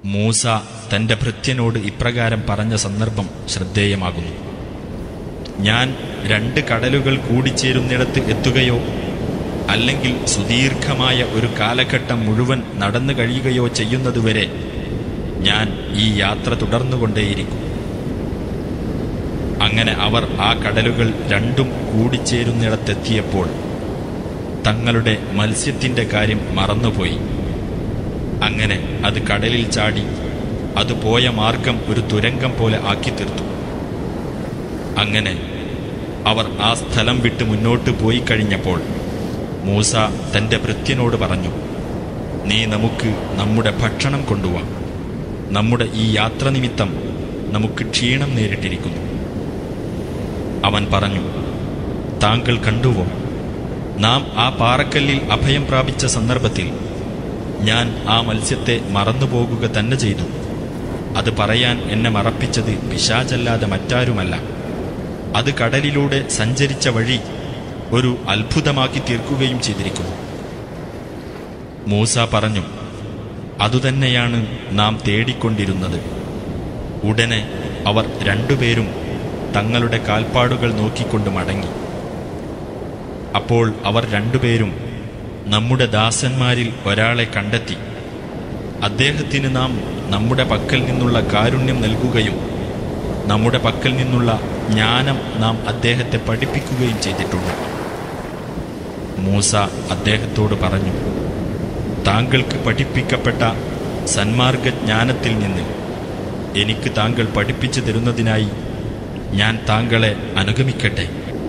മൂസ തന്റെ ഭൃത്യനോട് ഇപ്രകാരം പറഞ്ഞ സന്ദർഭം ശ്രദ്ധേയമാകുന്നു ഞാൻ രണ്ട് കടലുകൾ കൂടിച്ചേരുന്നിടത്ത് എത്തുകയോ അല്ലെങ്കിൽ സുദീർഘമായ ഒരു കാലഘട്ടം മുഴുവൻ നടന്നു കഴിയുകയോ ചെയ്യുന്നതുവരെ ഞാൻ ഈ യാത്ര തുടർന്നുകൊണ്ടേയിരിക്കും അങ്ങനെ അവർ ആ കടലുകൾ രണ്ടും കൂടിച്ചേരുന്നിടത്തെത്തിയപ്പോൾ തങ്ങളുടെ മത്സ്യത്തിന്റെ കാര്യം മറന്നുപോയി അങ്ങനെ അത് കടലിൽ ചാടി അത് പോയ മാർഗം ഒരു തുരങ്കം പോലെ ആക്കി തീർത്തു അങ്ങനെ അവർ ആ സ്ഥലം വിട്ട് മുന്നോട്ട് പോയി കഴിഞ്ഞപ്പോൾ മൂസ തന്റെ ഭൃത്യനോട് പറഞ്ഞു നീ നമുക്ക് നമ്മുടെ ഭക്ഷണം കൊണ്ടുവാ നമ്മുടെ ഈ യാത്ര നിമിത്തം നമുക്ക് ക്ഷീണം നേരിട്ടിരിക്കുന്നു അവൻ പറഞ്ഞു താങ്കൾ കണ്ടുവോ നാം ആ പാറക്കല്ലിൽ അഭയം പ്രാപിച്ച സന്ദർഭത്തിൽ ഞാൻ ആ മത്സ്യത്തെ മറന്നുപോകുക തന്നെ ചെയ്തു അത് പറയാൻ എന്നെ മറപ്പിച്ചത് പിശാചല്ലാതെ മറ്റാരുമല്ല അത് കടലിലൂടെ സഞ്ചരിച്ച വഴി ഒരു അത്ഭുതമാക്കി തീർക്കുകയും ചെയ്തിരിക്കുന്നു മൂസ പറഞ്ഞു അതുതന്നെയാണ് നാം തേടിക്കൊണ്ടിരുന്നത് ഉടനെ അവർ രണ്ടുപേരും തങ്ങളുടെ കാൽപ്പാടുകൾ നോക്കിക്കൊണ്ട് മടങ്ങി അപ്പോൾ അവർ രണ്ടുപേരും നമ്മുടെ ദാസന്മാരിൽ ഒരാളെ കണ്ടെത്തി അദ്ദേഹത്തിന് നാം നമ്മുടെ പക്കൽ നിന്നുള്ള കാരുണ്യം നൽകുകയും നമ്മുടെ പക്കൽ നിന്നുള്ള ജ്ഞാനം നാം അദ്ദേഹത്തെ പഠിപ്പിക്കുകയും ചെയ്തിട്ടുണ്ട് മൂസ അദ്ദേഹത്തോട് പറഞ്ഞു താങ്കൾക്ക് പഠിപ്പിക്കപ്പെട്ട സന്മാർഗജ്ഞാനത്തിൽ നിന്ന് എനിക്ക് താങ്കൾ പഠിപ്പിച്ചു തരുന്നതിനായി ഞാൻ താങ്കളെ അനുഗമിക്കട്ടെ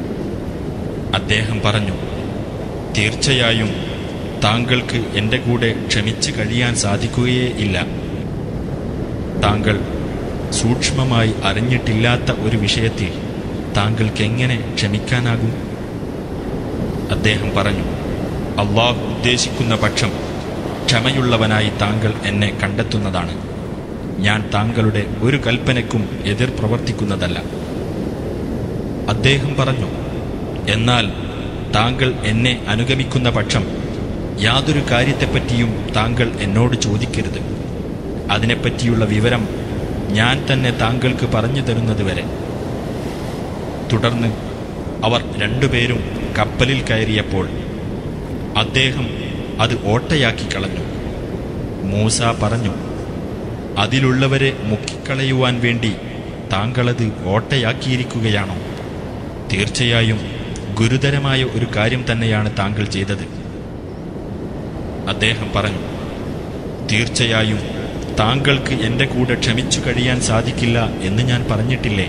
അദ്ദേഹം പറഞ്ഞു തീർച്ചയായും താങ്കൾക്ക് എൻ്റെ കൂടെ ക്ഷമിച്ചു കഴിയാൻ സാധിക്കുകയേ ഇല്ല താങ്കൾ സൂക്ഷ്മമായി അറിഞ്ഞിട്ടില്ലാത്ത ഒരു വിഷയത്തിൽ താങ്കൾക്ക് എങ്ങനെ ക്ഷമിക്കാനാകും അദ്ദേഹം പറഞ്ഞു അള്ളാഹു ഉദ്ദേശിക്കുന്ന പക്ഷം ക്ഷമയുള്ളവനായി താങ്കൾ എന്നെ കണ്ടെത്തുന്നതാണ് ഞാൻ താങ്കളുടെ ഒരു കൽപ്പനയ്ക്കും എതിർ പ്രവർത്തിക്കുന്നതല്ല അദ്ദേഹം പറഞ്ഞു എന്നാൽ താങ്കൾ എന്നെ അനുഗമിക്കുന്ന പക്ഷം യാതൊരു കാര്യത്തെപ്പറ്റിയും താങ്കൾ എന്നോട് ചോദിക്കരുത് അതിനെപ്പറ്റിയുള്ള വിവരം ഞാൻ തന്നെ താങ്കൾക്ക് പറഞ്ഞു തരുന്നതുവരെ തുടർന്ന് അവർ രണ്ടുപേരും കപ്പലിൽ കയറിയപ്പോൾ അദ്ദേഹം അത് ഓട്ടയാക്കി കളഞ്ഞു മൂസ പറഞ്ഞു അതിലുള്ളവരെ മുക്കിക്കളയുവാൻ വേണ്ടി താങ്കളത് ഓട്ടയാക്കിയിരിക്കുകയാണോ തീർച്ചയായും ഗുരുതരമായ ഒരു കാര്യം തന്നെയാണ് താങ്കൾ ചെയ്തത് അദ്ദേഹം പറഞ്ഞു തീർച്ചയായും താങ്കൾക്ക് എൻ്റെ കൂടെ ക്ഷമിച്ചു കഴിയാൻ സാധിക്കില്ല എന്ന് ഞാൻ പറഞ്ഞിട്ടില്ലേ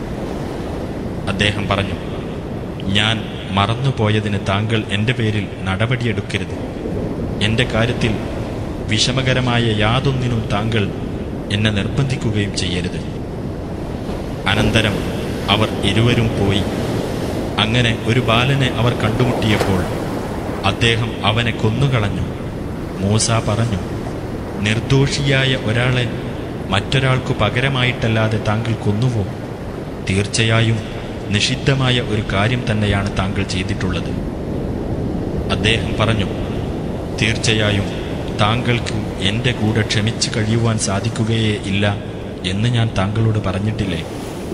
അദ്ദേഹം പറഞ്ഞു ഞാൻ മറന്നുപോയതിന് താങ്കൾ എൻ്റെ പേരിൽ നടപടിയെടുക്കരുത് എൻ്റെ കാര്യത്തിൽ വിഷമകരമായ യാതൊന്നിനും താങ്കൾ എന്നെ നിർബന്ധിക്കുകയും ചെയ്യരുത് അനന്തരം അവർ ഇരുവരും പോയി അങ്ങനെ ഒരു ബാലനെ അവർ കണ്ടുമുട്ടിയപ്പോൾ അദ്ദേഹം അവനെ കൊന്നുകളഞ്ഞു മൂസ പറഞ്ഞു നിർദോഷിയായ ഒരാളെ മറ്റൊരാൾക്കു പകരമായിട്ടല്ലാതെ താങ്കൾ കൊന്നുവോ തീർച്ചയായും നിഷിദ്ധമായ ഒരു കാര്യം തന്നെയാണ് താങ്കൾ ചെയ്തിട്ടുള്ളത് അദ്ദേഹം പറഞ്ഞു തീർച്ചയായും താങ്കൾക്ക് എൻ്റെ കൂടെ ക്ഷമിച്ചു കഴിയുവാൻ സാധിക്കുകയേ ഇല്ല എന്ന് ഞാൻ താങ്കളോട് പറഞ്ഞിട്ടില്ലേ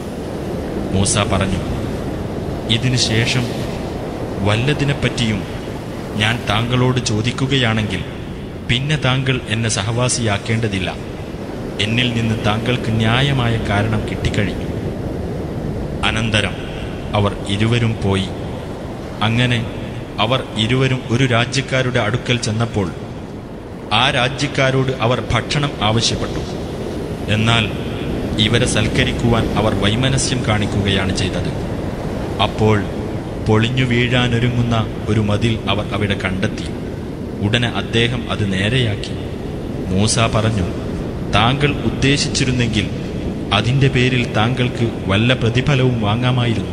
മൂസ പറഞ്ഞു ഇതിനു ശേഷം വല്ലതിനെപ്പറ്റിയും ഞാൻ താങ്കളോട് ചോദിക്കുകയാണെങ്കിൽ പിന്നെ താങ്കൾ എന്നെ സഹവാസിയാക്കേണ്ടതില്ല എന്നിൽ നിന്ന് താങ്കൾക്ക് ന്യായമായ കാരണം കിട്ടിക്കഴിഞ്ഞു അനന്തരം അവർ ഇരുവരും പോയി അങ്ങനെ അവർ ഇരുവരും ഒരു രാജ്യക്കാരുടെ അടുക്കൽ ചെന്നപ്പോൾ ആ രാജ്യക്കാരോട് അവർ ഭക്ഷണം ആവശ്യപ്പെട്ടു എന്നാൽ ഇവരെ സൽക്കരിക്കുവാൻ അവർ വൈമനസ്യം കാണിക്കുകയാണ് ചെയ്തത് അപ്പോൾ പൊളിഞ്ഞു വീഴാനൊരുങ്ങുന്ന ഒരു മതിൽ അവർ അവിടെ കണ്ടെത്തി ഉടനെ അദ്ദേഹം അത് നേരെയാക്കി മൂസ പറഞ്ഞു താങ്കൾ ഉദ്ദേശിച്ചിരുന്നെങ്കിൽ അതിൻ്റെ പേരിൽ താങ്കൾക്ക് വല്ല പ്രതിഫലവും വാങ്ങാമായിരുന്നു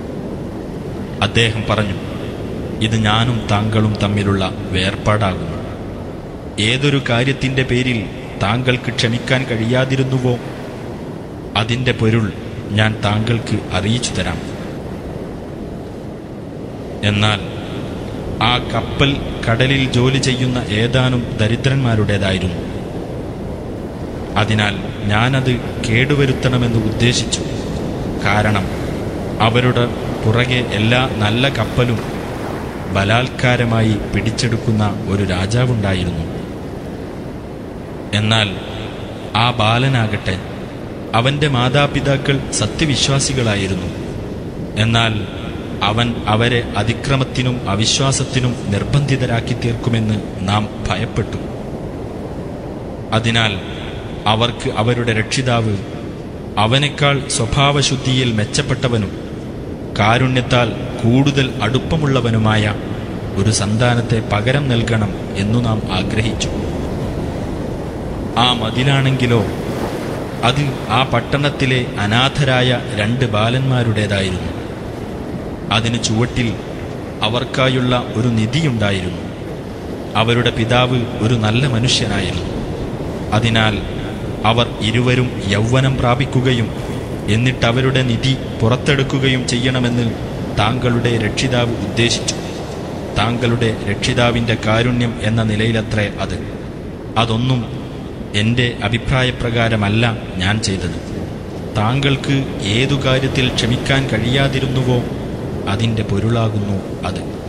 അദ്ദേഹം പറഞ്ഞു ഇത് ഞാനും താങ്കളും തമ്മിലുള്ള വേർപാടാകുന്നു ഏതൊരു കാര്യത്തിൻ്റെ പേരിൽ താങ്കൾക്ക് ക്ഷമിക്കാൻ കഴിയാതിരുന്നുവോ അതിൻ്റെ പൊരുൾ ഞാൻ താങ്കൾക്ക് അറിയിച്ചു തരാം എന്നാൽ ആ കപ്പൽ കടലിൽ ജോലി ചെയ്യുന്ന ഏതാനും ദരിദ്രന്മാരുടേതായിരുന്നു അതിനാൽ ഞാനത് കേടുവരുത്തണമെന്ന് ഉദ്ദേശിച്ചു കാരണം അവരുടെ പുറകെ എല്ലാ നല്ല കപ്പലും ബലാത്കാരമായി പിടിച്ചെടുക്കുന്ന ഒരു രാജാവുണ്ടായിരുന്നു എന്നാൽ ആ ബാലനാകട്ടെ അവൻ്റെ മാതാപിതാക്കൾ സത്യവിശ്വാസികളായിരുന്നു എന്നാൽ അവൻ അവരെ അതിക്രമത്തിനും അവിശ്വാസത്തിനും നിർബന്ധിതരാക്കി തീർക്കുമെന്ന് നാം ഭയപ്പെട്ടു അതിനാൽ അവർക്ക് അവരുടെ രക്ഷിതാവ് അവനേക്കാൾ സ്വഭാവശുദ്ധിയിൽ മെച്ചപ്പെട്ടവനും കാരുണ്യത്താൽ കൂടുതൽ അടുപ്പമുള്ളവനുമായ ഒരു സന്താനത്തെ പകരം നൽകണം എന്നു നാം ആഗ്രഹിച്ചു ആ മതിലാണെങ്കിലോ അത് ആ പട്ടണത്തിലെ അനാഥരായ രണ്ട് ബാലന്മാരുടേതായിരുന്നു അതിന് ചുവട്ടിൽ അവർക്കായുള്ള ഒരു നിധിയുണ്ടായിരുന്നു അവരുടെ പിതാവ് ഒരു നല്ല മനുഷ്യനായിരുന്നു അതിനാൽ അവർ ഇരുവരും യൗവനം പ്രാപിക്കുകയും എന്നിട്ട് അവരുടെ നിധി പുറത്തെടുക്കുകയും ചെയ്യണമെന്ന് താങ്കളുടെ രക്ഷിതാവ് ഉദ്ദേശിച്ചു താങ്കളുടെ രക്ഷിതാവിൻ്റെ കാരുണ്യം എന്ന നിലയിലത്രേ അത് അതൊന്നും എൻ്റെ അഭിപ്രായപ്രകാരമല്ല ഞാൻ ചെയ്തത് താങ്കൾക്ക് ഏതു കാര്യത്തിൽ ക്ഷമിക്കാൻ കഴിയാതിരുന്നുവോ അതിൻ്റെ പൊരുളാകുന്നു അത്